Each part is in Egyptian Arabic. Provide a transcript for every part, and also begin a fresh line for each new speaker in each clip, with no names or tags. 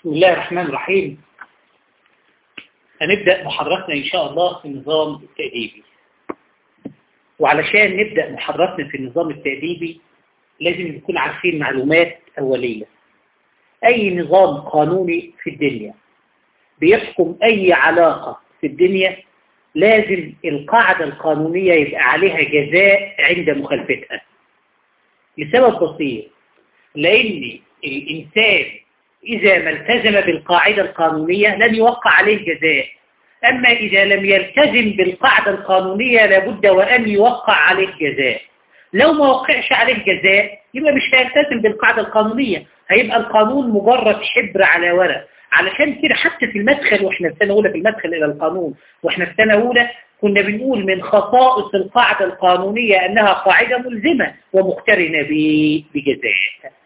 بسم الله الرحمن الرحيم هنبدأ محاضرتنا إن شاء الله في النظام التأديبي وعلشان نبدأ محاضرتنا في النظام التأديبي لازم نكون عارفين معلومات أولية أي نظام قانوني في الدنيا بيحكم أي علاقة في الدنيا لازم القاعدة القانونية يبقى عليها جزاء عند مخالفتها لسبب بسيط لأن الإنسان إذا ما التزم بالقاعدة القانونية لن يوقع عليه جزاء أما إذا لم يلتزم بالقاعدة القانونية لابد وأن يوقع عليه جزاء لو ما وقعش عليه جزاء يبقى مش هيلتزم بالقاعدة القانونية هيبقى القانون مجرد حبر على ورق علشان كده حتى في المدخل واحنا في سنة أولى في المدخل إلى القانون واحنا في سنة أولى كنا بنقول من خصائص القاعدة القانونية أنها قاعدة ملزمة ومقترنة بجزاء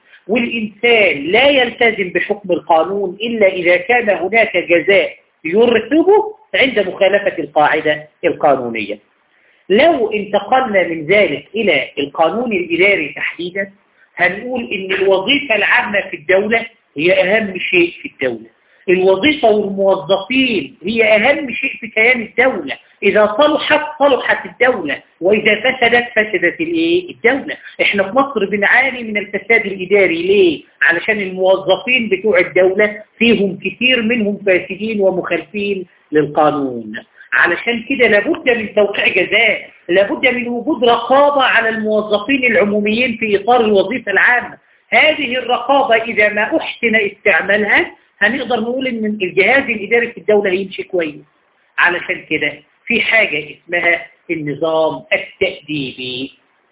والإنسان لا يلتزم بحكم القانون إلا إذا كان هناك جزاء يرتبه عند مخالفة القاعدة القانونية لو انتقلنا من ذلك إلى القانون الإداري تحديدا هنقول إن الوظيفة العامة في الدولة هي أهم شيء في الدولة الوظيفة والموظفين هي أهم شيء في كيان الدولة إذا صلحت صلحت الدولة وإذا فسدت فسدت الإيه؟ الدولة إحنا في مصر بنعاني من الفساد الإداري ليه؟ علشان الموظفين بتوع الدولة فيهم كثير منهم فاسدين ومخالفين للقانون علشان كده لابد من توقيع جزاء لابد من وجود رقابة على الموظفين العموميين في إطار الوظيفة العامة هذه الرقابة إذا ما أحسن استعمالها هنقدر نقول إن الجهاز الإداري في الدولة هيمشي كويس علشان كده في حاجة اسمها النظام التأديبي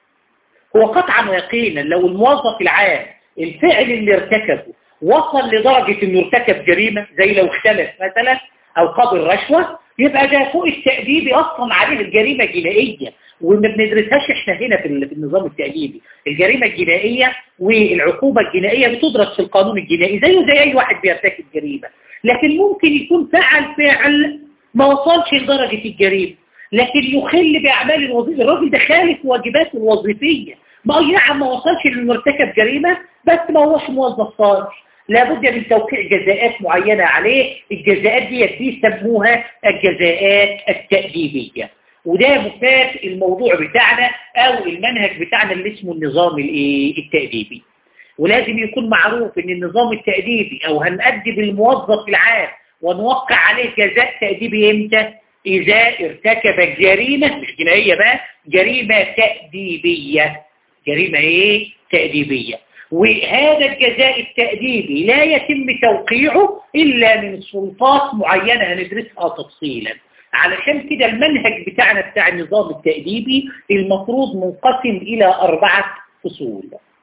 هو قطعا ويقينا لو الموظف العام الفعل اللي ارتكبه وصل لدرجة انه ارتكب جريمة زي لو اختلف مثلا او قبل رشوة يبقى ده فوق التأديبي اصلا عليه الجريمة جنائية وما بندرسهاش احنا هنا في النظام التأديبي الجريمة الجنائية والعقوبة الجنائية بتدرس في القانون الجنائي زيه زي اي واحد بيرتكب جريمة لكن ممكن يكون فعل فعل ما وصلش لدرجة الجريمة لكن يخل بأعمال الوظيفة الراجل ده خالف واجباته الوظيفية ما نعم ما وصلش لانه ارتكب جريمة بس ما هوش موظف صالح لابد من توقيع جزاءات معينة عليه الجزاءات دي بيسموها الجزاءات التأديبية وده مفات الموضوع بتاعنا او المنهج بتاعنا اللي اسمه النظام التأديبي ولازم يكون معروف ان النظام التأديبي او هنأدب الموظف العام ونوقع عليه جزاء تأديبي امتى اذا ارتكب جريمة مش جنائية بقى جريمة تأديبية جريمة ايه تأديبية وهذا الجزاء التأديبي لا يتم توقيعه إلا من سلطات معينة هندرسها تفصيلا علشان كده المنهج بتاعنا بتاع النظام التأديبي المفروض منقسم إلى أربعة فصول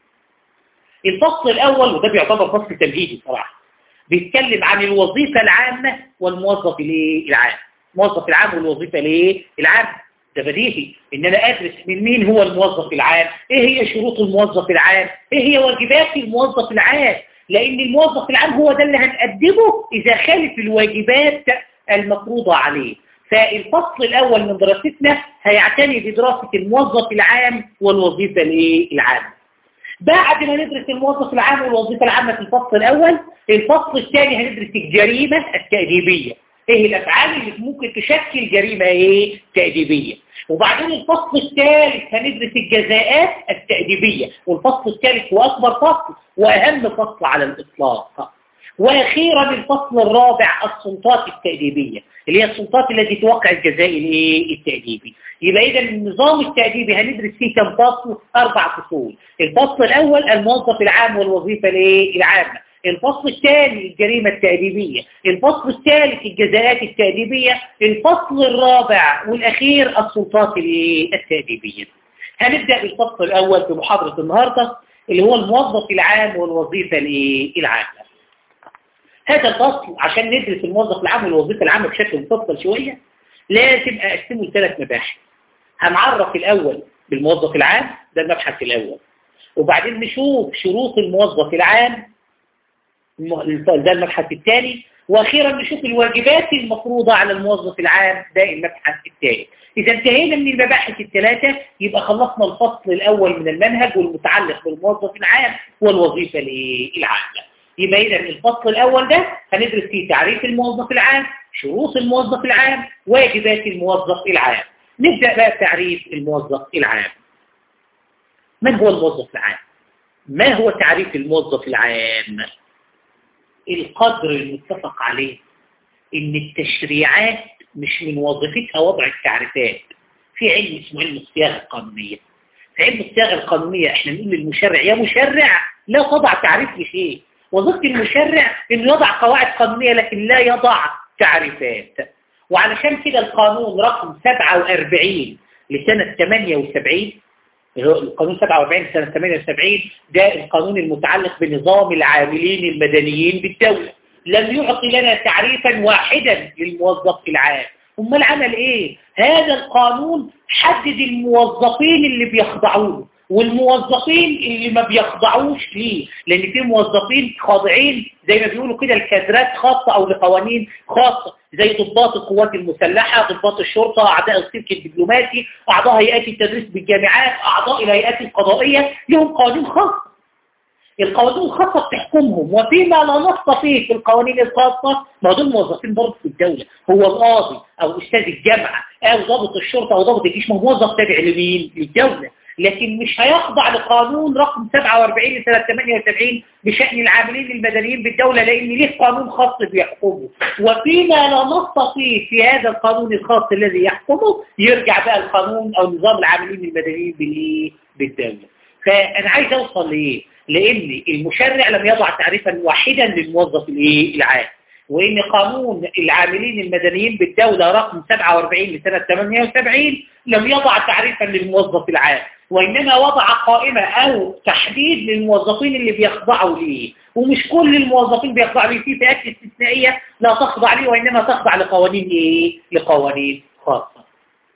الفصل الأول وده بيعتبر فصل تمهيدي صراحة بيتكلم عن الوظيفة العامة والموظف العام الموظف العام والوظيفة العامة ده بديهي ان انا ادرس من مين هو الموظف العام ايه هي شروط الموظف العام ايه هي واجبات الموظف العام لان الموظف العام هو ده اللي هنقدمه اذا خالف الواجبات المفروضة عليه فالفصل الاول من دراستنا هيعتني بدراسة الموظف العام والوظيفة العامة بعد ما ندرس الموظف العام والوظيفة العامة في الفصل الاول الفصل الثاني هندرس الجريمة التأديبية ايه الافعال اللي ممكن تشكل جريمة ايه تأديبية وبعدين الفصل الثالث هندرس الجزاءات التأديبية والفصل الثالث هو اكبر فصل واهم فصل على الاطلاق واخيرا الفصل الرابع السلطات التأديبية اللي هي السلطات التي توقع الجزاء الايه التأديبي يبقى اذا النظام التأديبي هندرس فيه كم فصل اربع فصول الفصل الاول الموظف العام والوظيفة الايه العامة الفصل الثاني الجريمة التأديبية الفصل الثالث الجزاءات التأديبية الفصل الرابع والأخير السلطات التأديبية هنبدأ بالفصل الأول في محاضرة النهاردة اللي هو الموظف العام والوظيفة العامة هذا الفصل عشان ندرس الموظف العام والوظيفة العامة بشكل مفصل شوية لازم أقسمه لثلاث مباحث هنعرف الأول بالموظف العام ده المبحث الأول وبعدين نشوف شروط الموظف العام ده المبحث الثاني واخيرا نشوف الواجبات المفروضة على الموظف العام ده المبحث الثالث اذا انتهينا من المباحث الثلاثة يبقى خلصنا الفصل الاول من المنهج والمتعلق بالموظف العام والوظيفة العامة يبقى إذا الفصل الأول ده هندرس فيه تعريف الموظف العام شروط الموظف العام واجبات الموظف العام نبدأ بقى تعريف الموظف العام من هو الموظف العام؟ ما هو تعريف الموظف العام؟ القدر المتفق عليه ان التشريعات مش من وظيفتها وضع التعريفات في علم اسمه علم الصياغه القانونيه في علم الصياغه القانونيه احنا نقول للمشرع يا مشرع لا تضع تعريف لشيء وظيفه المشرع انه يضع قواعد قانونيه لكن لا يضع تعريفات وعلشان كده القانون رقم 47 لسنه 78 القانون 47 سنة 78 ده القانون المتعلق بنظام العاملين المدنيين بالدولة لم يعطي لنا تعريفا واحدا للموظف العام امال عمل ايه هذا القانون حدد الموظفين اللي بيخضعوا له والموظفين اللي ما بيخضعوش ليه لان في موظفين خاضعين زي ما بيقولوا كده الكادرات خاصة او لقوانين خاصة زي ضباط القوات المسلحة ضباط الشرطة اعضاء السلك الدبلوماسي اعضاء هيئات التدريس بالجامعات اعضاء الهيئات القضائية لهم قوانين خاصة القوانين الخاصة بتحكمهم وفيما لا نص فيه في القوانين الخاصة ما دول موظفين برضه في الدولة هو القاضي أو أستاذ الجامعة أو ضابط الشرطة أو ضابط الجيش ما هو موظف تابع لمين؟ للدولة لكن مش هيخضع لقانون رقم 47 لسنة 78 بشأن العاملين المدنيين بالدولة لأن ليه قانون خاص بيحكمه وفيما لا نص فيه في هذا القانون الخاص الذي يحكمه يرجع بقى القانون أو نظام العاملين المدنيين بالإيه؟ بالدولة فأنا عايز أوصل لإيه؟ لأن المشرع لم يضع تعريفا واحدا للموظف الإيه؟ العام وإن قانون العاملين المدنيين بالدولة رقم 47 لسنة 78 لم يضع تعريفا للموظف العام وإنما وضع قائمة أو تحديد للموظفين اللي بيخضعوا ليه ومش كل الموظفين بيخضعوا ليه في فئات استثنائية لا تخضع ليه وإنما تخضع لقوانين إيه؟ لقوانين خاصة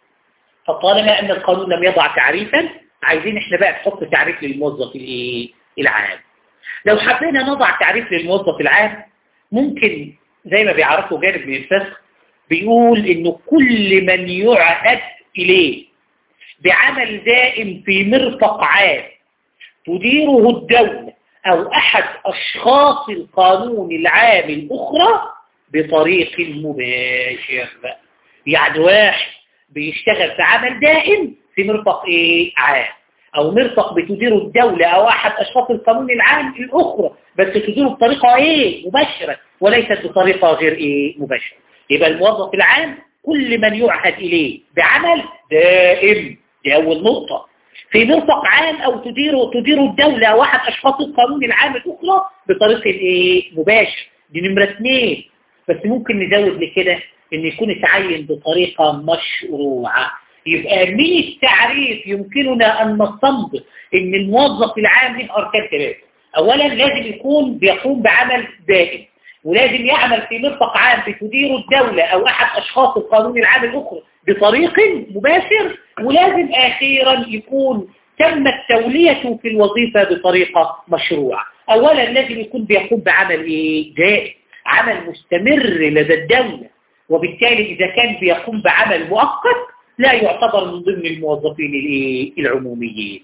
فطالما أن القانون لم يضع تعريفا عايزين إحنا بقى نحط تعريف للموظف الإيه؟ العام لو حبينا نضع تعريف للموظف العام ممكن زي ما بيعرفوا جانب من الفسخ بيقول إنه كل من يعهد إليه بعمل دائم في مرفق عام تديره الدولة أو أحد أشخاص القانون العام الأخرى بطريق مباشر يعني واحد بيشتغل في عمل دائم في مرفق إيه عام أو مرفق بتديره الدولة أو أحد أشخاص القانون العام الأخرى بس تديره بطريقة إيه مباشرة وليست بطريقة غير إيه مباشرة يبقى الموظف العام كل من يعهد إليه بعمل دائم دي أول نقطة في مرفق عام أو تديره تديره الدولة أو أحد أشخاص القانون العام الأخرى بطريقة إيه مباشر دي نمرة اثنين بس ممكن نزود لكده إن يكون يتعين بطريقة مشروعة يبقى من التعريف يمكننا أن نستنبط إن الموظف العام له أركان ثلاثة أولا لازم يكون بيقوم بعمل دائم ولازم يعمل في مرفق عام بتديره الدولة أو أحد أشخاص القانون العام الأخرى بطريق مباشر ولازم أخيرا يكون تمت توليته في الوظيفة بطريقة مشروعة أولا لازم يكون بيقوم بعمل إيه؟ دائم عمل مستمر لدى الدولة وبالتالي إذا كان بيقوم بعمل مؤقت لا يعتبر من ضمن الموظفين العموميين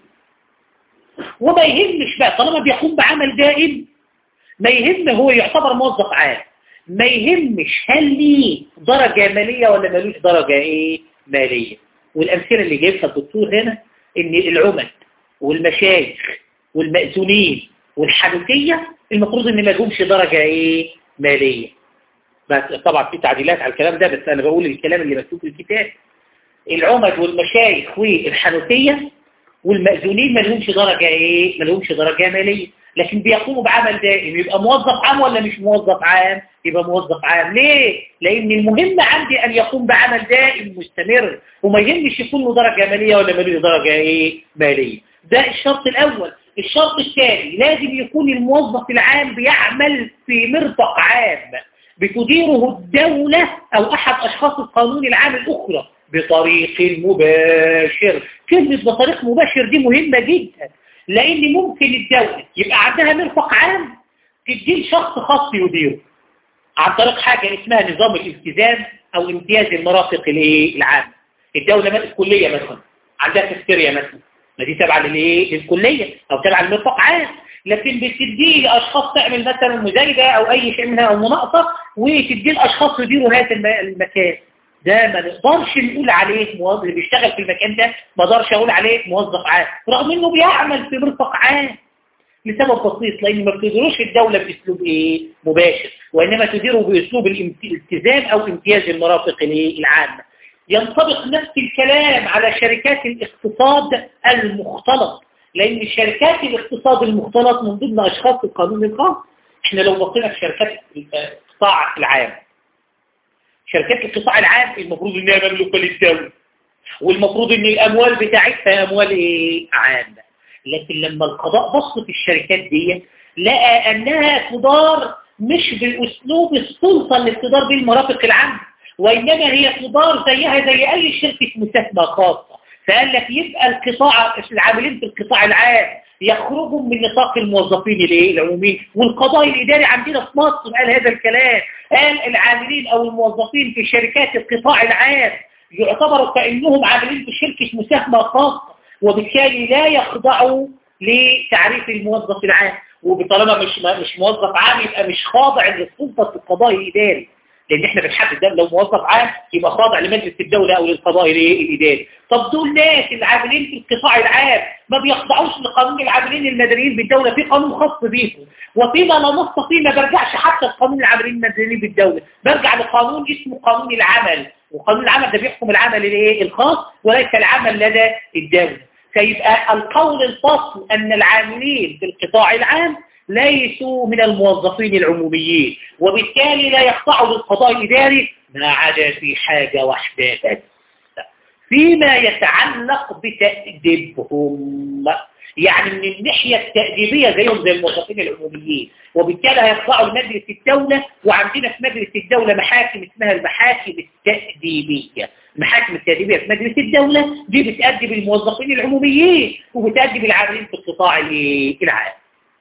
وما يهمش بقى طالما بيقوم بعمل دائم ما يهم هو يعتبر موظف عام ما يهمش هل ليه درجة مالية ولا ملوش درجة ايه مالية والأمثلة اللي جايبها الدكتور هنا ان العمد والمشايخ والمأذونين والحنوكية المفروض ان ما لهمش درجة ايه مالية بس طبعا في تعديلات على الكلام ده بس انا بقول الكلام اللي مكتوب في الكتاب العمد والمشايخ والحنوكية والمأذونين ما لهمش درجة ايه ما لهمش درجة مالية لكن بيقوموا بعمل دائم يبقى موظف عام ولا مش موظف عام يبقى موظف عام ليه لان المهم عندي ان يقوم بعمل دائم مستمر وما يهمش يكون له درجة مالية ولا ماليه درجة ايه مالية ده الشرط الاول الشرط الثاني لازم يكون الموظف العام بيعمل في مرفق عام بتديره الدولة او احد اشخاص القانون العام الاخرى بطريق مباشر كلمة بطريق مباشر دي مهمة جدا لان ممكن الدولة يبقى عندها مرفق عام تدين شخص خاص يديره عن طريق حاجة اسمها نظام الالتزام او امتياز المرافق العام الدولة مثل الكلية مثلا عندها كافتيريا مثلا ما دي تابعة للايه للكلية او تابعة للمرفق عام لكن بتديه لأشخاص تعمل مثلا مزايدة أو أي شيء منها أو مناقصة وتديه لأشخاص يديروا هذا المكان ده ما نقدرش نقول عليه موظف اللي بيشتغل في المكان ده ما اقدرش اقول عليه موظف عام رغم انه بيعمل في مرفق عام لسبب بسيط لان ما بتديروش الدولة باسلوب ايه مباشر وانما تديره باسلوب الالتزام او امتياز المرافق العامة ينطبق نفس الكلام على شركات الاقتصاد المختلط لان شركات الاقتصاد المختلط من ضمن اشخاص القانون الخاص احنا لو بصينا في شركات القطاع العام شركات القطاع العام المفروض انها مملوكه للدوله والمفروض ان الاموال بتاعتها اموال ايه عامه لكن لما القضاء بص في الشركات دي لقى انها تدار مش باسلوب السلطه اللي بتدار به المرافق العامه وانما هي تدار زيها زي اي شركه مساهمه خاصه فقال لك يبقى القطاع العاملين في القطاع العام يخرجوا من نطاق الموظفين الايه العموميين والقضاء الاداري عندنا في مصر قال هذا الكلام قال العاملين او الموظفين في شركات القطاع العام يعتبروا كانهم عاملين في شركه مساهمه خاصه وبالتالي لا يخضعوا لتعريف الموظف العام وبطالما مش مش موظف عام يبقى مش خاضع للسلطه القضاء الاداري لان احنا بنحدد ده لو موظف عام يبقى خاضع لمجلس الدولة او للقضاء الاداري طب دول ناس العاملين في القطاع العام ما بيخضعوش لقانون العاملين المدنيين بالدولة في قانون خاص بيهم وفيما لا نص فيه ما برجعش حتى لقانون العاملين المدنيين بالدولة برجع لقانون اسمه قانون العمل وقانون العمل ده بيحكم العمل الايه الخاص وليس العمل لدى الدولة فيبقى القول الفصل ان العاملين في القطاع العام ليسوا من الموظفين العموميين وبالتالي لا يخضعوا للقضاء الإداري ما عدا في حاجة واحدة بس فيما يتعلق بتأديبهم يعني من الناحية التأديبية زيهم زي الموظفين العموميين وبالتالي هيخضعوا لمجلس الدولة وعندنا في مجلس الدولة محاكم اسمها المحاكم التأديبية المحاكم التأديبية في مجلس الدولة دي بتأدب الموظفين العموميين وبتأدب العاملين في القطاع العام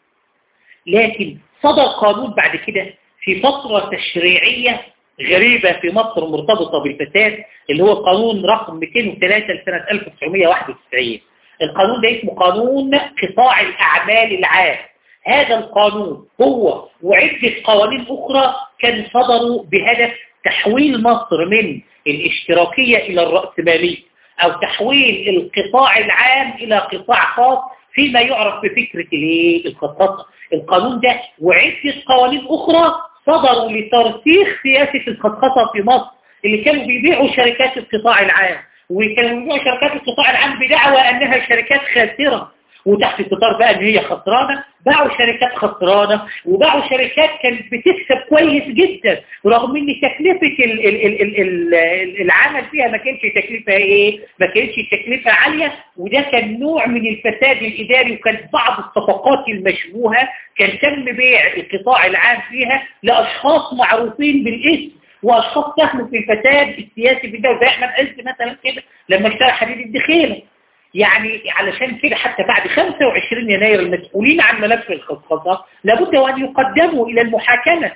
لكن صدر قانون بعد كده في فترة تشريعية غريبة في مصر مرتبطة بالفساد اللي هو قانون رقم 203 لسنة 1991 القانون ده اسمه قانون قطاع الأعمال العام هذا القانون هو وعدة قوانين أخرى كان صدروا بهدف تحويل مصر من الاشتراكية إلى الرأسمالية أو تحويل القطاع العام إلى قطاع خاص فيما يعرف بفكرة الخطاطة القانون ده وعدة قوانين أخرى صدروا لترسيخ سياسة الخطاطة في مصر اللي كانوا بيبيعوا شركات القطاع العام وكانوا بيبيعوا شركات القطاع العام بدعوى أنها شركات خاسرة وتحت الستار بقى ان هي خسرانة باعوا شركات خسرانة وباعوا شركات كانت بتكسب كويس جدا رغم ان تكلفة ال ال ال ال ال العمل فيها ما كانش تكلفة ايه ما كانش تكلفة عالية وده كان نوع من الفساد الاداري وكانت بعض الصفقات المشبوهة كان تم بيع القطاع العام فيها لاشخاص معروفين بالاسم واشخاص ساهموا في الفساد السياسي في الدولة زي احمد عز مثلا كده لما اشترى حديد الدخيله يعني علشان كده حتى بعد 25 يناير المسؤولين عن ملف الخصخصة لابد وأن يقدموا إلى المحاكمة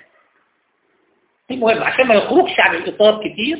المهم عشان ما يخرجش عن الإطار كتير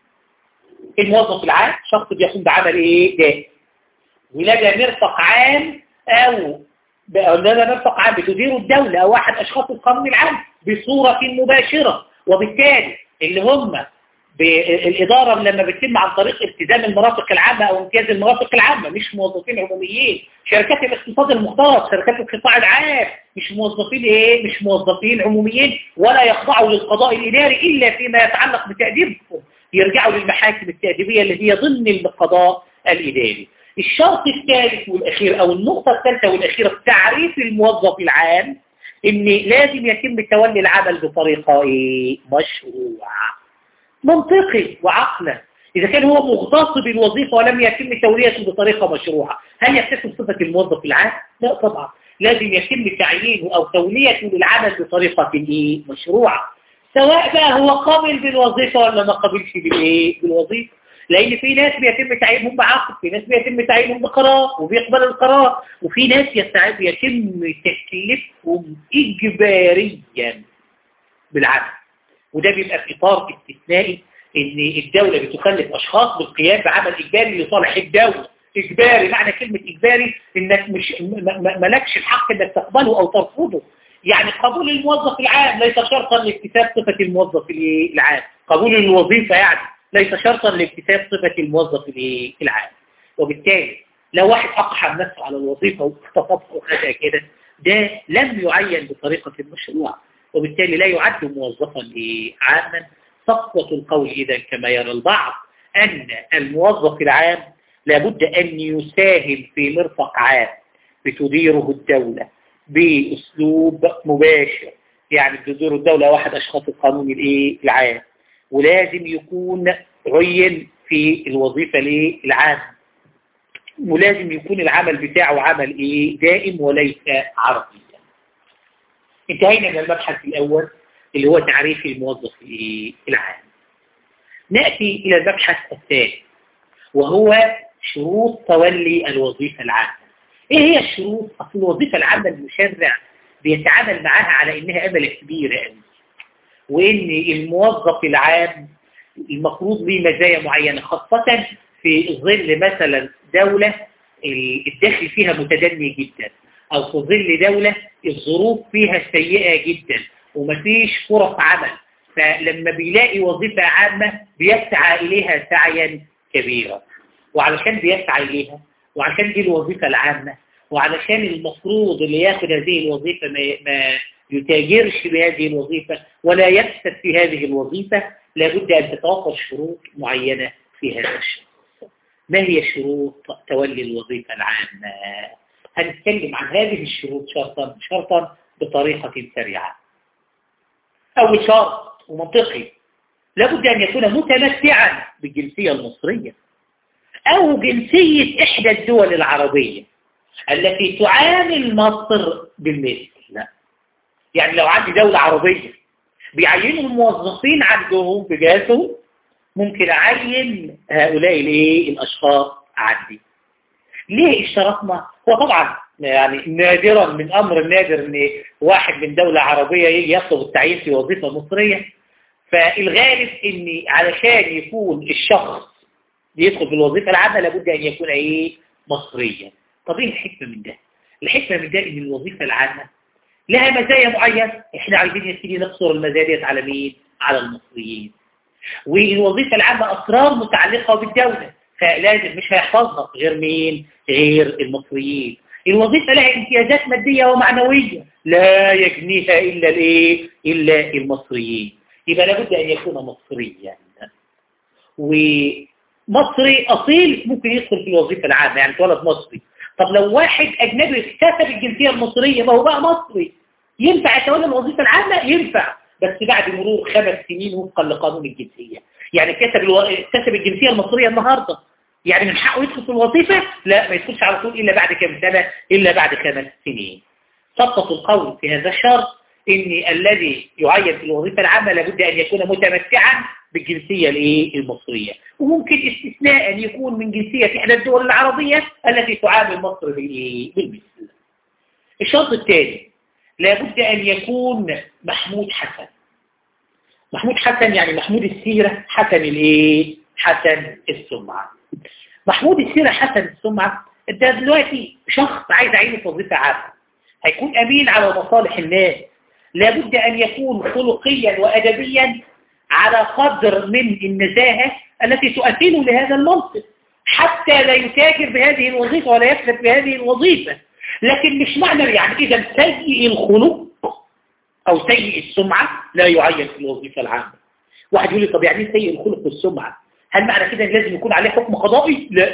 الموظف العام شخص بيقوم بعمل إيه ده ولدى مرفق عام أو لدى مرفق عام بتديره الدولة أو أحد أشخاص القانون العام بصورة مباشرة وبالتالي اللي هم بالإدارة لما بتتم عن طريق التزام المرافق العامة أو امتياز المرافق العامة مش موظفين عموميين شركات الاقتصاد المختلط شركات القطاع العام مش موظفين إيه مش موظفين عموميين ولا يخضعوا للقضاء الإداري إلا فيما يتعلق بتأديبهم يرجعوا للمحاكم التأديبية اللي هي ضمن القضاء الإداري الشرط الثالث والأخير أو النقطة الثالثة والأخيرة في تعريف الموظف العام إن لازم يتم تولي العمل بطريقة إيه مشروعة منطقي وعقلا إذا كان هو مغتص بالوظيفة ولم يتم توليته بطريقة مشروعة هل يكتسب صفة الموظف العام؟ لا طبعا لازم يتم تعيينه أو توليته للعمل بطريقة مشروعة سواء بقى هو قابل بالوظيفة ولا ما قابلش بالوظيفة لأن في ناس بيتم تعيينهم بعقد في ناس بيتم تعيينهم بقرار وبيقبل القرار وفي ناس يستعد يتم تكليفهم إجباريا بالعدل وده بيبقى في إطار استثنائي ان الدولة بتكلف أشخاص بالقيام بعمل إجباري لصالح الدولة إجباري معنى كلمة إجباري إنك مش ملكش الحق إنك تقبله أو ترفضه يعني قبول الموظف العام ليس شرطا لاكتساب صفة الموظف العام قبول الوظيفة يعني ليس شرطا لاكتساب صفة الموظف العام وبالتالي لو واحد أقحم نفسه على الوظيفة واختطفه حاجة كده ده لم يعين بطريقة المشروع وبالتالي لا يعد موظفا عاما صفوة القول إذا كما يرى البعض أن الموظف العام لابد أن يساهم في مرفق عام بتديره الدولة بأسلوب مباشر يعني بتدير الدولة واحد أشخاص القانون العام ولازم يكون عين في الوظيفة العام ولازم يكون العمل بتاعه عمل إيه دائم وليس عرضيا انتهينا من المبحث الأول اللي هو تعريف الموظف العام نأتي إلى المبحث الثاني وهو شروط تولي الوظيفة العامة إيه هي الشروط؟ أصل الوظيفة العامة المشرع بيتعامل معها على إنها أمل كبيرة قوي وإن الموظف العام المفروض ليه مزايا معينة خاصة في ظل مثلا دولة الدخل فيها متدني جدا أو في ظل دولة الظروف فيها سيئة جدا ومفيش فرص عمل فلما بيلاقي وظيفة عامة بيسعى إليها سعيا كبيرا وعلشان بيسعى إليها وعشان دي الوظيفة العامة وعلشان المفروض اللي ياخد هذه الوظيفة ما, ما يتاجرش بهذه الوظيفة ولا يفسد في هذه الوظيفة لابد أن تتوفر شروط معينة في هذا الشيء ما هي شروط تولي الوظيفة العامة هنتكلم عن هذه الشروط شرطا شرطا بطريقة سريعة أول شرط ومنطقي لابد أن يكون متمتعا بالجنسية المصرية أو جنسية إحدى الدول العربية التي تعامل مصر بالمثل لا يعني لو عندي دولة عربية بيعينوا الموظفين عندهم بجاسهم ممكن أعين هؤلاء الايه الأشخاص عندي ليه اشترطنا هو طبعا يعني نادرا من أمر نادر أن واحد من دولة عربية يجي يطلب التعيين في وظيفة مصرية فالغالب أن علشان يكون الشخص يدخل في الوظيفة العامة لابد أن يكون ايه مصريا طب ايه الحكمة من ده الحكمة من ده ان الوظيفة العامة لها مزايا معينة احنا عايزين يا سيدي نقصر المزايا ديت على مين على المصريين والوظيفة العامة أسرار متعلقة بالدولة فلازم مش هيحفظها غير مين غير المصريين الوظيفة لها امتيازات مادية ومعنوية لا يجنيها إلا الايه إلا المصريين يبقى لابد أن يكون مصريا ومصري أصيل ممكن يدخل في الوظيفة العامة يعني اتولد مصري طب لو واحد أجنبي اكتسب الجنسية المصرية ما هو بقى مصري ينفع يتولى الوظيفة العامة ينفع بس بعد مرور خمس سنين وفقا لقانون الجنسية يعني كسب الو... كسب الجنسية المصرية النهاردة يعني من حقه يدخل في الوظيفة لا ما يدخلش على طول إلا بعد كم سنة إلا بعد خمس سنين سقط القول في هذا الشرط إن الذي يعين في الوظيفة العامة لابد أن يكون متمتعا بالجنسية الايه المصرية وممكن استثناء أن يكون من جنسية إحدى الدول العربية التي تعامل مصر بالمثل الشرط الثاني لابد أن يكون محمود حسن محمود حسن يعني محمود السيرة حسن الايه حسن السمعة محمود السيرة حسن السمعة ده دلوقتي شخص عايز عينه في وظيفة عامة هيكون أمين على مصالح الناس لابد أن يكون خلقيا وأدبيا على قدر من النزاهة التي تؤهله لهذا المنصب حتى لا يتاجر بهذه الوظيفة ولا يكسب بهذه الوظيفة لكن مش معنى يعني إذا سيء الخلق أو سيء السمعة لا يعين في الوظيفة العامة واحد يقول لي طب يعني ايه سيء الخلق والسمعة هل معنى كده لازم يكون عليه حكم قضائي لا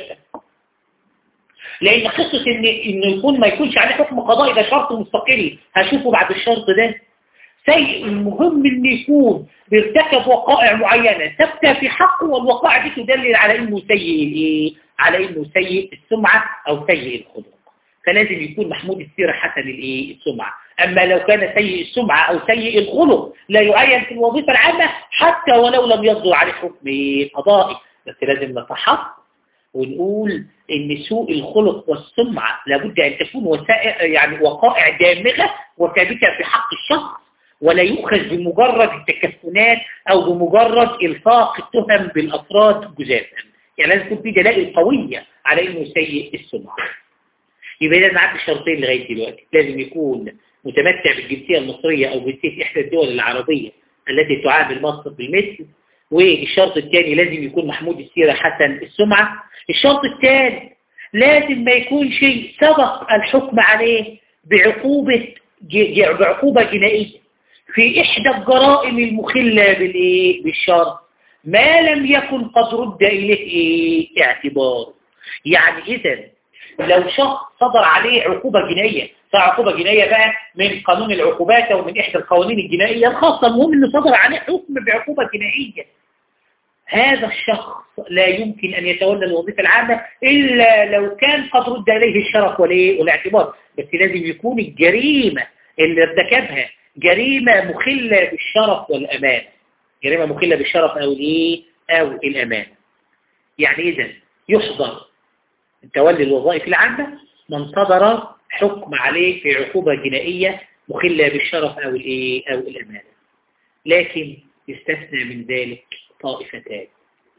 لأن قصة إن, إن يكون ما يكونش عليه حكم قضائي ده شرط مستقل هشوفه بعد الشرط ده سيء المهم ان يكون بيرتكب وقائع معينة ثابتة في حقه والوقائع دي تدلل على انه سيء الايه على انه سيء السمعة او سيء الخلق فلازم يكون محمود السيرة حسن الايه السمعة اما لو كان سيء السمعة او سيء الخلق لا يعين في الوظيفة العامة حتى ولو لم يصدر عليه حكم قضائي بس لازم نتحقق ونقول ان سوء الخلق والسمعة لابد ان تكون وسائل يعني وقائع دامغة وثابتة في حق الشخص ولا يؤخذ بمجرد التكفنات أو بمجرد إلصاق التهم بالأفراد جزافا يعني لازم يكون في دلائل قوية على انه سيء السمعة يبقى لازم نعرف الشرطين لغاية دلوقتي لازم يكون متمتع بالجنسية المصرية او جنسية احدى الدول العربية التي تعامل مصر بالمثل والشرط الثاني لازم يكون محمود السيرة حسن السمعة الشرط الثالث لازم ما يكون شيء سبق الحكم عليه بعقوبة بعقوبة جنائية في إحدى الجرائم المخلة بالإيه؟ بالشرط ما لم يكن قد رد إليه إيه؟ اعتبار يعني إذا لو شخص صدر عليه عقوبة جنائية عقوبة جنائية بقى من قانون العقوبات أو من إحدى القوانين الجنائية الخاصة المهم أنه صدر عليه حكم بعقوبة جنائية هذا الشخص لا يمكن أن يتولى الوظيفة العامة إلا لو كان قد رد إليه الشرف والاعتبار بس لازم يكون الجريمة اللي ارتكبها جريمة مخلة بالشرف والأمان جريمة مخلة بالشرف أو الإيه أو الأمان يعني إذا يحضر تولي الوظائف العامة من صدر حكم عليه في عقوبة جنائية مخلة بالشرف أو الإيه أو الأمانة لكن يستثنى من ذلك طائفتان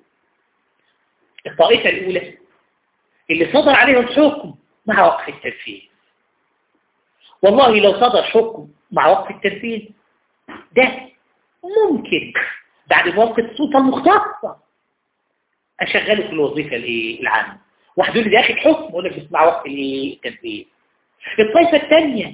الطائفة الأولى اللي صدر عليهم حكم مع وقف التنفيذ والله لو صدر حكم مع وقف التنفيذ ده ممكن بعد موقف السلطة المختصة أشغله في الوظيفة العامة واحد يقول لي ده أخي حكم أقول لك بس مع وقف التنفيذ الطائفة الثانية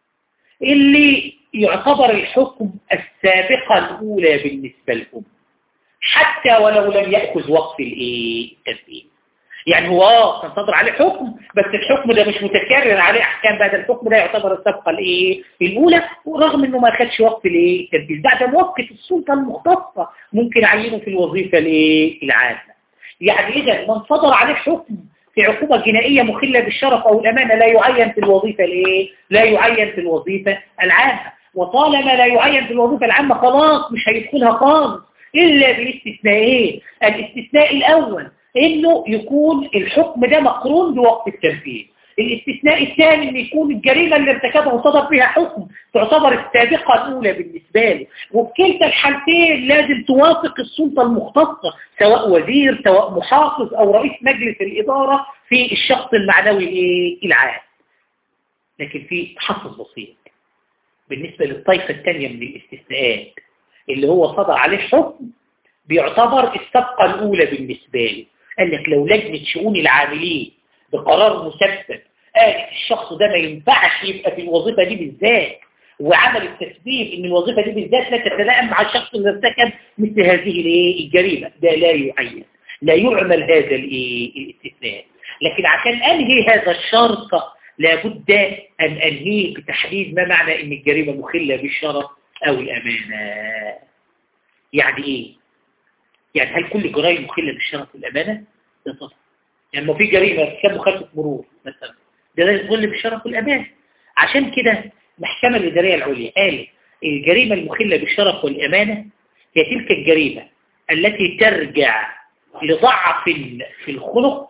اللي يعتبر الحكم السابقة الأولى بالنسبة لهم حتى ولو لم يأخذ وقت التنفيذ يعني هو اه كان صدر عليه حكم بس الحكم ده مش متكرر عليه احكام بعد الحكم ده يعتبر السابقه الايه الاولى ورغم انه ما اخدش وقت الايه التنفيذ بعد موقف السلطه المختصه ممكن يعينه في الوظيفه الايه العامه يعني اذا من صدر عليه حكم في عقوبة جنائية مخلة بالشرف أو الأمانة لا يعين في الوظيفة الايه لا يعين في الوظيفة العامة وطالما لا يعين في الوظيفة العامة خلاص مش هيدخلها خالص إلا باستثنائين الاستثناء الأول إنه يكون الحكم ده مقرون بوقت التنفيذ الاستثناء الثاني ان يكون الجريمة اللي ارتكبها وصدر فيها حكم تعتبر السابقة الأولى بالنسبة له وبكلتا الحالتين لازم توافق السلطة المختصة سواء وزير سواء محافظ أو رئيس مجلس الإدارة في الشخص المعنوي العام لكن في تحفظ بسيط بالنسبة للطائفة الثانية من الاستثناءات اللي هو صدر عليه حكم بيعتبر السبقة الأولى بالنسبة له قال لك لو لجنة شؤون العاملين بقرار مسبب قالت الشخص ده ما ينفعش يبقى في الوظيفة دي بالذات وعمل التسبيب ان الوظيفة دي بالذات لا تتلائم مع الشخص اللي ارتكب مثل هذه الجريمة ده لا يعين لا يعمل هذا الاستثناء لكن عشان انهي هذا الشرط لابد ان انهيه بتحديد ما معنى ان الجريمة مخلة بالشرف او الامانة يعني ايه يعني هل كل جرائم مخلة بالشرف والامانة ده طبعا يعني ما في جريمة كان مخالفة مرور مثلا ده لا يظل بالشرف والأمان عشان كده المحكمة الإدارية العليا قالت الجريمة المخلة بالشرف والأمانة هي تلك الجريمة التي ترجع لضعف في الخلق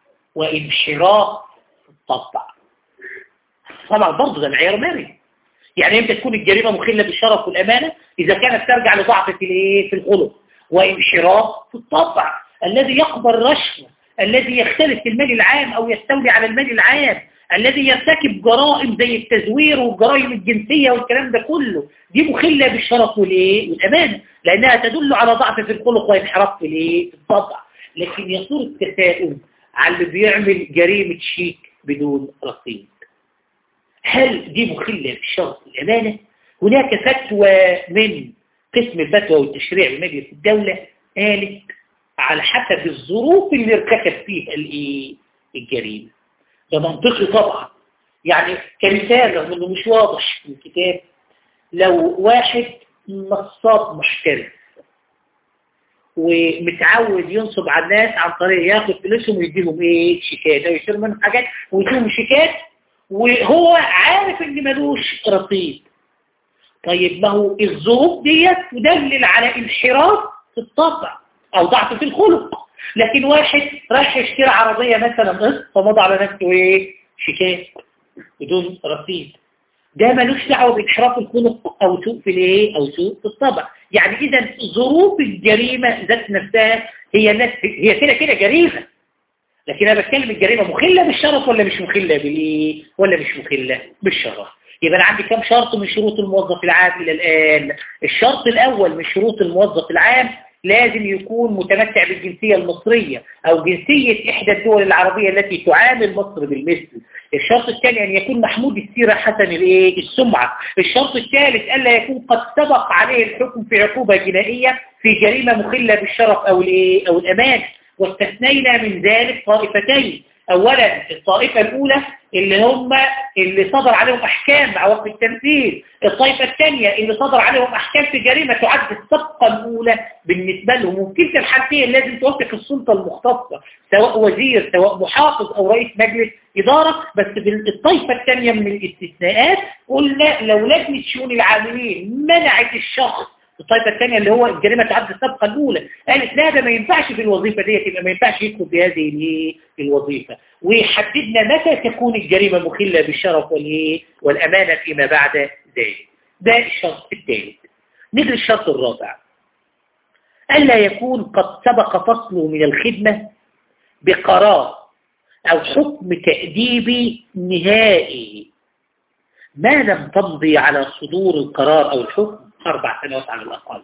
وانحراف في الطبع طبعا برضه ده معيار مرن يعني امتى تكون الجريمة مخلة بالشرف والأمانة إذا كانت ترجع لضعف في الايه في الخلق وانحراف في الطبع الذي يقبل رشوة الذي يختلف في المال العام أو يستولي على المال العام الذي يرتكب جرائم زي التزوير والجرائم الجنسية والكلام ده كله دي مخلة بالشرف والإيه والأمان لأنها تدل على ضعف في الخلق وانحراف في الإيه في الطبع لكن يصور التساؤل على اللي بيعمل جريمة شيك بدون رصيد هل دي مخلة بالشرف والأمانة هناك فتوى من قسم الفتوى والتشريع بمجلس الدولة قالت على حسب الظروف اللي ارتكب فيها الجريمة ده منطقي طبعا يعني كمثال رغم انه مش واضح في الكتاب لو واحد نصاب محترف ومتعود ينصب على الناس عن طريق ياخد فلوسهم ويديهم ايه شيكات او يشتروا منهم حاجات ويديهم شيكات وهو عارف ان ملوش رصيد طيب ما هو الظروف ديت تدلل على انحراف في الطبع أو ضعف في الخلق لكن واحد رايح يشتري عربية مثلا قسط فمضى على نفسه ايه شيكات بدون رصيد ده ملوش دعوه بانحراف الخلق او سوء في الايه او سوء في الطبع يعني إذا ظروف الجريمة ذات نفسها هي نفس هي كده كده جريمة لكن أنا بتكلم الجريمة مخلة بالشرف ولا مش مخلة بالإيه ولا مش مخلة بالشرف يبقى أنا عندي كم شرط من شروط الموظف العام إلى الآن الشرط الأول من شروط الموظف العام لازم يكون متمتع بالجنسية المصرية أو جنسية إحدى الدول العربية التي تعامل مصر بالمثل الشرط الثاني أن يكون محمود السيرة حسن الإيه؟ السمعة الشرط الثالث ألا يكون قد سبق عليه الحكم في عقوبة جنائية في جريمة مخلة بالشرف أو الإيه؟ أو الأمان واستثنينا من ذلك طائفتين أولا الطائفة الأولى اللي هم اللي صدر عليهم أحكام مع وقت التنفيذ الطائفة الثانية اللي صدر عليهم أحكام في جريمة تعد السبقة الأولى بالنسبة لهم وفي كلتا الحالتين لازم توثق السلطة المختصة سواء وزير سواء محافظ أو رئيس مجلس إدارة بس بالطائفة الثانية من الاستثناءات قلنا لو لجنة شؤون العاملين منعت الشخص الطائفة الثانية اللي هو الجريمة تعد السابقة الأولى قالت لا ده ما ينفعش في الوظيفة ديت يبقى ما ينفعش يدخل بهذه الوظيفة وحددنا متى تكون الجريمة مخلة بالشرف والأمانة فيما بعد ذلك ده الشرط الثالث نجري الشرط الرابع ألا يكون قد سبق فصله من الخدمة بقرار أو حكم تأديبي نهائي ما لم تمضي على صدور القرار أو الحكم أربع سنوات على الأقل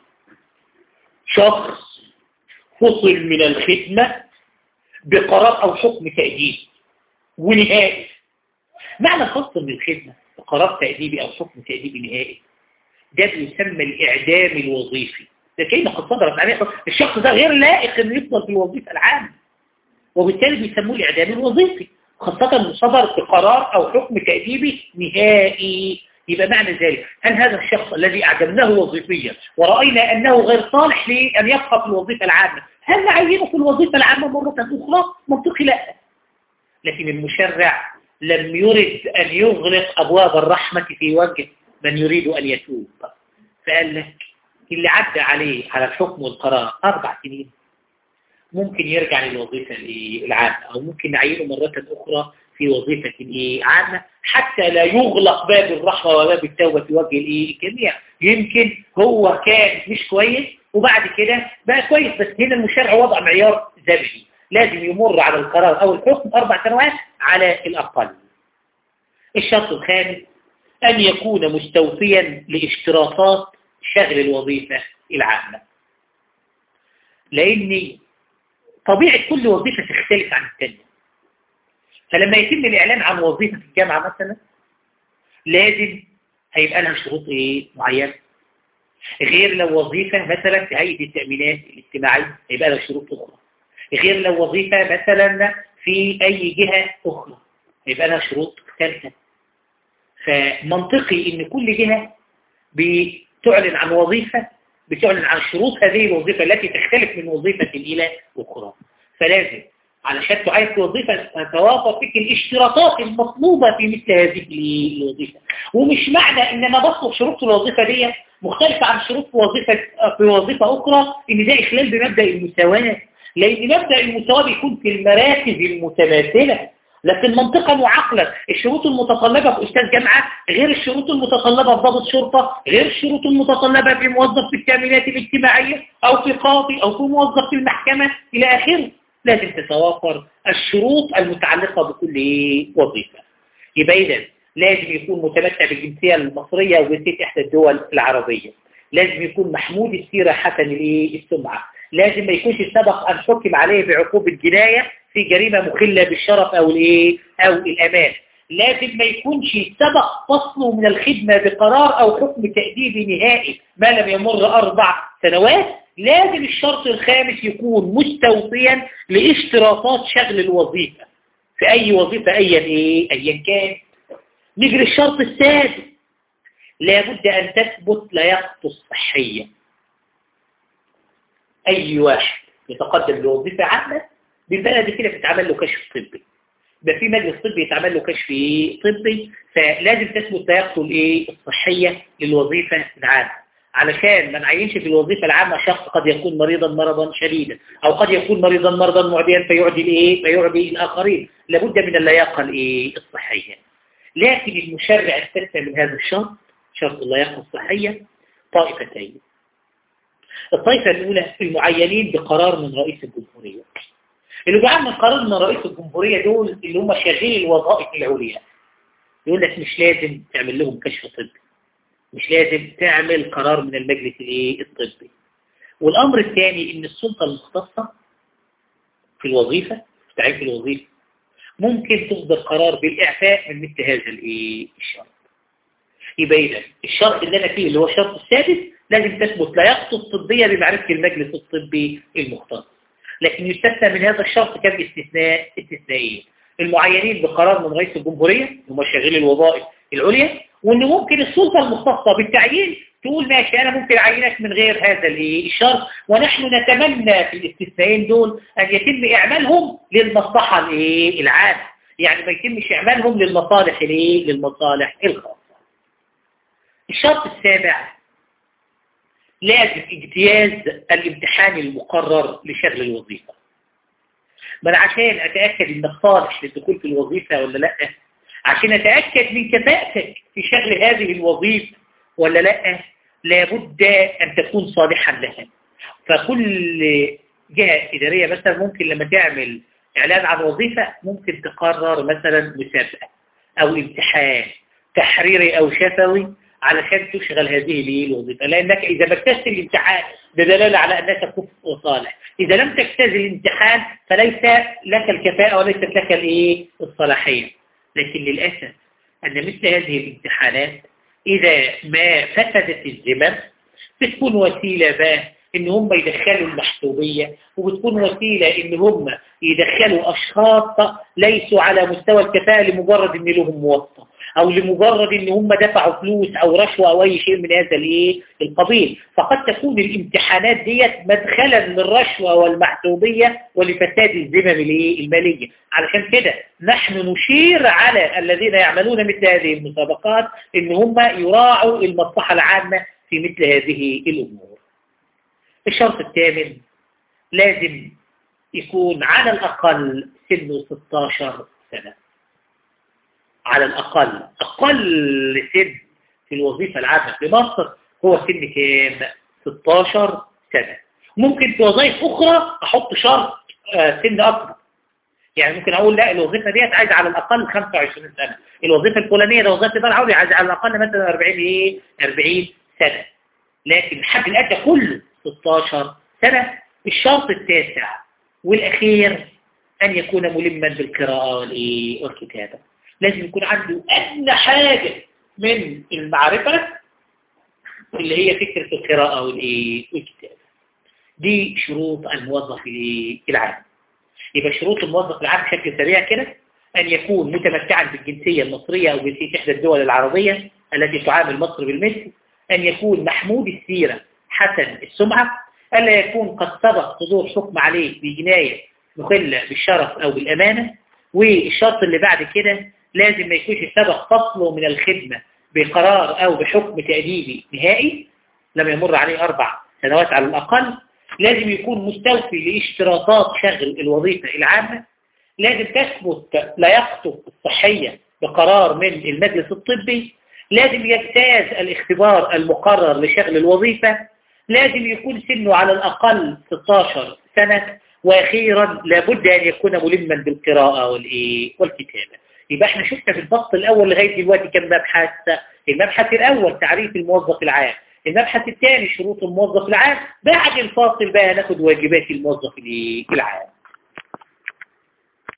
شخص فصل من الخدمة بقرار أو حكم تأديب ونهائي معنى فصل من الخدمة بقرار تأديبي أو حكم تأديبي نهائي ده بيسمى الإعدام الوظيفي ده كلمة قد صدرت عليه الشخص ده غير لائق انه يفضل في الوظيفة العامة وبالتالي بيسموه الإعدام الوظيفي خاصة صدر بقرار أو حكم تأديبي نهائي يبقى معنى ذلك هل هذا الشخص الذي أعجبناه وظيفيا ورأينا أنه غير صالح لأن يبقى في الوظيفة العامة هل نعينه في الوظيفة العامة مرة أخرى؟ منطقي لا لكن المشرع لم يرد أن يغلق أبواب الرحمة في وجه من يريد أن يتوب فقال لك اللي عدى عليه على الحكم والقرار أربع سنين ممكن يرجع للوظيفة العامة أو ممكن نعينه مرة أخرى في وظيفة إيه عامة حتى لا يغلق باب الرحمة وباب التوبة في وجه الإيه الجميع يمكن هو كان مش كويس وبعد كده بقى كويس بس هنا المشرع وضع معيار زمني لازم يمر على القرار أو الحكم أربع سنوات على الأقل الشرط الخامس أن يكون مستوفيا لاشتراطات شغل الوظيفة العامة لأن طبيعة كل وظيفة تختلف عن الثانية فلما يتم الإعلان عن وظيفة في الجامعة مثلا لازم هيبقى لها شروط إيه معينة غير لو وظيفة مثلا في هيئة التأمينات الاجتماعية هيبقى لها شروط أخرى غير لو وظيفة مثلا في أي جهة أخرى هيبقى لها شروط ثالثة فمنطقي إن كل جهة بتعلن عن وظيفة بتعلن عن شروط هذه الوظيفة التي تختلف من وظيفة إلى أخرى فلازم علشان تعين وظيفة تتوافق فيك الاشتراطات المطلوبة في مثل هذه الوظيفة ومش معنى ان انا بطلب شروط الوظيفة دي مختلفة عن شروط في وظيفة في وظيفة اخرى ان ده اخلال بمبدأ المساواة لان مبدأ المساواة بيكون في المراكز المتماثلة لكن منطقا وعقلا الشروط المتطلبة في أستاذ جامعة غير الشروط المتطلبة في ضابط شرطة غير الشروط المتطلبة في موظف في التأمينات الاجتماعية أو في قاضي أو في موظف في المحكمة إلى آخره لازم تتوافر الشروط المتعلقة بكل وظيفة يبقى إذا لازم يكون متمتع بالجنسية المصرية وجنسية إحدى الدول العربية لازم يكون محمود السيرة حسن السمعة لازم ما يكونش سبق أن حكم عليه بعقوبة جناية في جريمة مخلة بالشرف أو الإيه أو الأمان لازم ما يكونش سبق فصله من الخدمة بقرار أو حكم تأديبي نهائي ما لم يمر أربع سنوات لازم الشرط الخامس يكون مستوفيا لاشتراطات شغل الوظيفة في أي وظيفة أيا إيه أيا كان نجري الشرط السادس لابد أن تثبت لياقته الصحية أي واحد يتقدم لوظيفة عامة بالبلد كده بتتعمل له كشف طبي يبقى في مجلس طبي يتعمل له كشف طبي فلازم تثبت لياقته الايه الصحيه للوظيفه العامه علشان ما نعينش في الوظيفة العامة شخص قد يكون مريضا مرضا شديدا أو قد يكون مريضا مرضا معديا فيعدي الإيه فيعدي الآخرين لابد من اللياقة الإيه الصحية لكن المشرع استثنى من هذا الشرط شرط اللياقة الصحية طائفتين الطائفة الأولى المعينين بقرار من رئيس الجمهورية اللي بيعمل قرار من رئيس الجمهورية دول اللي هم شغالي الوظائف العليا يقول لك مش لازم تعمل لهم كشف طبي مش لازم تعمل قرار من المجلس الايه الطبي والأمر الثاني إن السلطة المختصة في الوظيفة في تعريف الوظيفة ممكن تصدر قرار بالإعفاء من مثل هذا الشرط يبقى إذا الشرط اللي أنا فيه اللي هو الشرط السادس لازم تثبت لياقته الطبية بمعرفة المجلس الطبي المختص لكن يستثنى من هذا الشرط كم استثناء استثنائيين المعينين بقرار من رئيس الجمهورية هم شغالي الوظائف العليا وان ممكن السلطة المختصة بالتعيين تقول ماشي أنا ممكن أعينك من غير هذا الشرط ونحن نتمنى في الاستثنائين دول أن يتم إعمالهم للمصلحة العامة يعني ما يتمش إعمالهم للمصالح للمصالح الخاصة الشرط السابع لازم اجتياز الامتحان المقرر لشغل الوظيفة بل عشان أتأكد إنك صالح للدخول في الوظيفة ولا لأ عشان أتأكد من كفاءتك في شغل هذه الوظيفة ولا لأ لابد أن تكون صالحا لها فكل جهة إدارية مثلا ممكن لما تعمل إعلان عن وظيفة ممكن تقرر مثلا مسابقة أو امتحان تحريري أو شفوي علشان تشغل هذه الوظيفة لأنك إذا ما اجتزت الامتحان بدلالة على أنك كفء وصالح إذا لم تجتاز الامتحان فليس لك الكفاءة وليست لك الإيه الصلاحية لكن للأسف أن مثل هذه الامتحانات إذا ما فسدت الزمن بتكون وسيلة بقى إن هم يدخلوا المحسوبية وبتكون وسيلة إن هم يدخلوا أشخاص ليسوا على مستوى الكفاءة لمجرد إن لهم موظف او لمجرد ان هم دفعوا فلوس او رشوة او اي شيء من هذا الايه القبيل فقد تكون الامتحانات ديت مدخلا للرشوة والمحسوبية ولفساد الذمم المالية علشان كده نحن نشير على الذين يعملون مثل هذه المسابقات ان هم يراعوا المصلحة العامة في مثل هذه الامور الشرط الثامن لازم يكون على الأقل سنه 16 سنة على الأقل أقل سن في الوظيفة العامة في مصر هو سن كام 16 سنة ممكن في وظائف أخرى أحط شرط آه، سن أكبر يعني ممكن أقول لا الوظيفة ديت عايزة على الأقل 25 سنة الوظيفة الفلانية ده وظيفة إدارة عاوزة عايزة على الأقل مثلا 40 إيه 40 سنة لكن الحد الأدنى كله 16 سنة الشرط التاسع والأخير أن يكون ملما بالقراءة والكتابة لازم يكون عنده أدنى حاجة من المعرفة اللي هي فكرة القراءة والكتابة دي شروط الموظف العام يبقى شروط الموظف العام بشكل سريع كده أن يكون متمتعا بالجنسية المصرية أو جنسية إحدى الدول العربية التي تعامل مصر بالمثل أن يكون محمود السيرة حسن السمعة ألا يكون قد سبق صدور حكم عليه بجناية مخلة بالشرف أو بالأمانة والشرط اللي بعد كده لازم ما يكونش سبق فصله من الخدمة بقرار أو بحكم تأديبي نهائي لم يمر عليه أربع سنوات على الأقل لازم يكون مستوفي لاشتراطات شغل الوظيفة العامة لازم تثبت لياقته الصحية بقرار من المجلس الطبي لازم يجتاز الاختبار المقرر لشغل الوظيفة لازم يكون سنه على الأقل 16 سنة وأخيرا لابد أن يكون ملما بالقراءة والكتابة يبقى احنا شفنا في الفصل الأول لغاية دلوقتي كم مبحث المبحث الأول تعريف الموظف العام المبحث الثاني شروط الموظف العام بعد الفاصل بقى ناخد واجبات الموظف العام